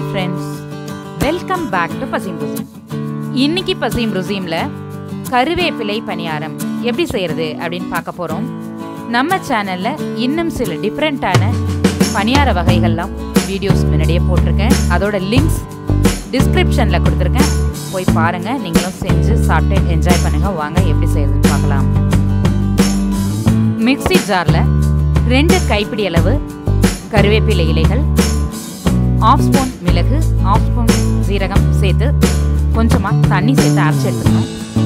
friends welcome back to பசீம் ருசீம் இன்னைக்கு பசீம் ருசீமில் கருவேப்பிலை பணியாரம் எப்படி செய்கிறது அப்படின்னு பார்க்க போகிறோம் நம்ம சேனலில் இன்னும் சில டிஃப்ரெண்ட்டான பணியார வகைகள்லாம் வீடியோஸ் முன்னாடியே போட்டிருக்கேன் அதோட லிங்க்ஸ் டிஸ்கிரிப்ஷனில் கொடுத்துருக்கேன் போய் பாருங்கள் நீங்களும் செஞ்சு சாப்பிட்டு என்ஜாய் பண்ணுங்கள் வாங்க எப்படி செய்யறதுன்னு பார்க்கலாம் மிக்ஸி ஜாரில் ரெண்டு கைப்பிடி அளவு கருவேப்பிலை இலைகள் ஆஃப் ஸ்பூன் மிளகு ஆஃப் ஸ்பூன் சீரகம் சேர்த்து கொஞ்சமாக தண்ணி சேர்த்து அரைச்சி எடுத்துக்கணும்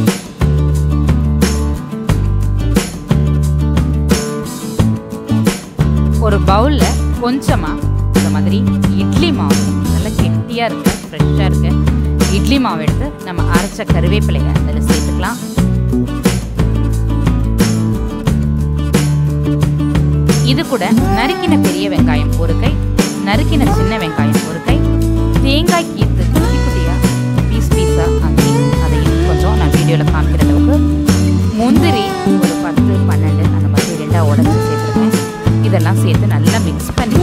ஒரு பவுலில் கொஞ்சமாக இந்த மாதிரி இட்லி மாவு நல்லா கெட்டியாக இருக்கு ஃப்ரெஷ்ஷாக இருக்கு இட்லி மாவு எடுத்து நம்ம அரைச்ச கருவேப்பிலையை அதில் சேர்த்துக்கலாம் இது கூட நறுக்கின பெரிய வெங்காயம் ஒரு கை நறுக்கின சின்ன வெங்காயம் ஒரு கை தேங்காய் கீத்து குட்டி குட்டியாக பீஸ் பீஸாக ஆக்கி அதையும் கொஞ்சம் நான் வீடியோவில் காமிக்கிற அளவுக்கு முந்திரி ஒரு பத்து பன்னெண்டு அந்த மாதிரி ரெண்டாக உடச்சி சேர்த்துருக்கேன் இதெல்லாம் சேர்த்து நல்லா மிக்ஸ் பண்ணி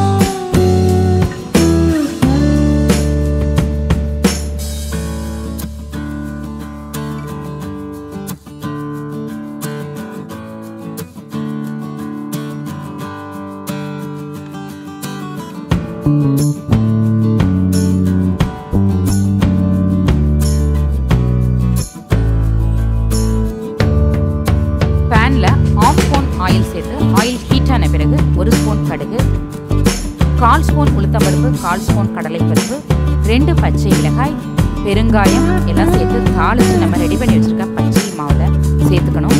பேனில் ஆஃப் ஸ்பூன் ஆயில் சேர்த்து ஆயில் ஹீட் ஆன பிறகு ஒரு ஸ்பூன் கடுகு கால் ஸ்பூன் உளுத்தம்பருப்பு கால் ஸ்பூன் கடலைப்பருப்பு ரெண்டு பச்சை மிளகாய் பெருங்காயம் எல்லாம் சேர்த்து தாளித்து நம்ம ரெடி பண்ணி வச்சுருக்க பச்சை மாவில் சேர்த்துக்கணும்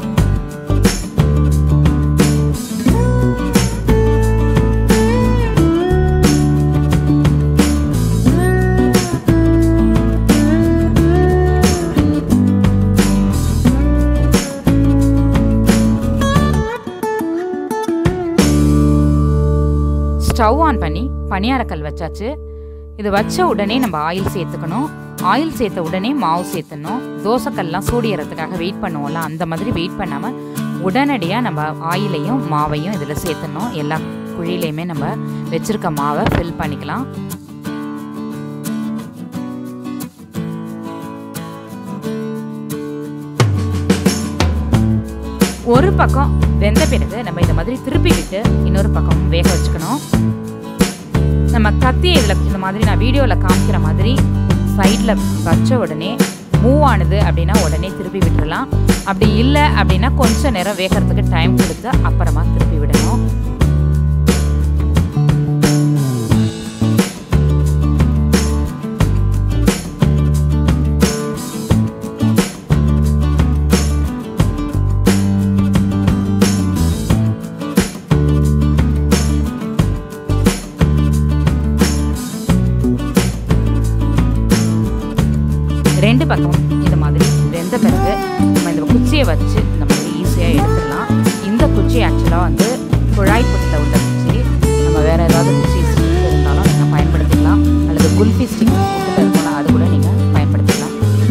ஸ்டவ் ஆன் பண்ணி பணியாரக்கல் வச்சாச்சு இது வச்ச உடனே நம்ம ஆயில் சேர்த்துக்கணும் ஆயில் சேர்த்த உடனே மாவு சேர்த்துடணும் தோசைக்கல்லாம் சூடியறதுக்காக வெயிட் பண்ணுவோம்ல அந்த மாதிரி வெயிட் பண்ணாமல் உடனடியாக நம்ம ஆயிலையும் மாவையும் இதில் சேர்த்துடணும் எல்லா குழியிலையுமே நம்ம வச்சுருக்க மாவை ஃபில் பண்ணிக்கலாம் ஒரு பக்கம் வெந்த பிறகு நம்ம இந்த மாதிரி திருப்பி விட்டு இன்னொரு பக்கம் வேக வச்சுக்கணும் நம்ம கத்தியை இதில் இந்த மாதிரி நான் வீடியோவில் காமிக்கிற மாதிரி சைடில் வச்ச உடனே மூவ் ஆனது அப்படின்னா உடனே திருப்பி விட்டுறலாம் அப்படி இல்லை அப்படின்னா கொஞ்சம் நேரம் வேகிறதுக்கு டைம் கொடுத்து அப்புறமா திருப்பி விடணும் ரெண்டு பக்கம் இந்த மாதிரி வெந்த பிறகு நம்ம இந்த குச்சியை வச்சு இந்த மாதிரி ஈஸியாக எடுத்துடலாம் இந்த குச்சி ஆக்சுவலாக வந்து குழாய் புட்டில் உள்ள குச்சி நம்ம வேறு ஏதாவது குச்சி ஸ்டிக் இருந்தாலும் நீங்கள் பயன்படுத்திக்கலாம் அல்லது குல்ஃபி ஸ்டிக் புட்டில் இருக்கணும் அது கூட நீங்கள் பயன்படுத்திக்கலாம்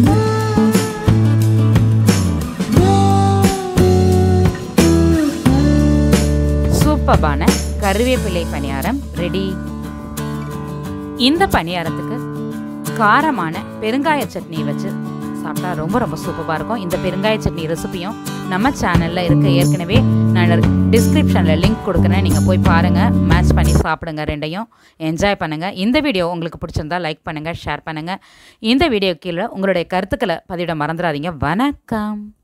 சூப்பர்பான கருவேப்பிலை பணியாரம் ரெடி இந்த பணியாரத்துக்கு காரமான பெருங்காய சட்னி வச்சு சாப்பிட்டா ரொம்ப ரொம்ப சூப்பராக இருக்கும் இந்த பெருங்காய சட்னி ரெசிபியும் நம்ம சேனலில் இருக்க ஏற்கனவே நான் டிஸ்கிரிப்ஷனில் லிங்க் கொடுக்குறேன் நீங்கள் போய் பாருங்கள் மேட்ச் பண்ணி சாப்பிடுங்க ரெண்டையும் என்ஜாய் பண்ணுங்கள் இந்த வீடியோ உங்களுக்கு பிடிச்சிருந்தா லைக் பண்ணுங்கள் ஷேர் பண்ணுங்கள் இந்த வீடியோ கீழே உங்களுடைய கருத்துக்களை பதிவிட மறந்துடாதீங்க வணக்கம்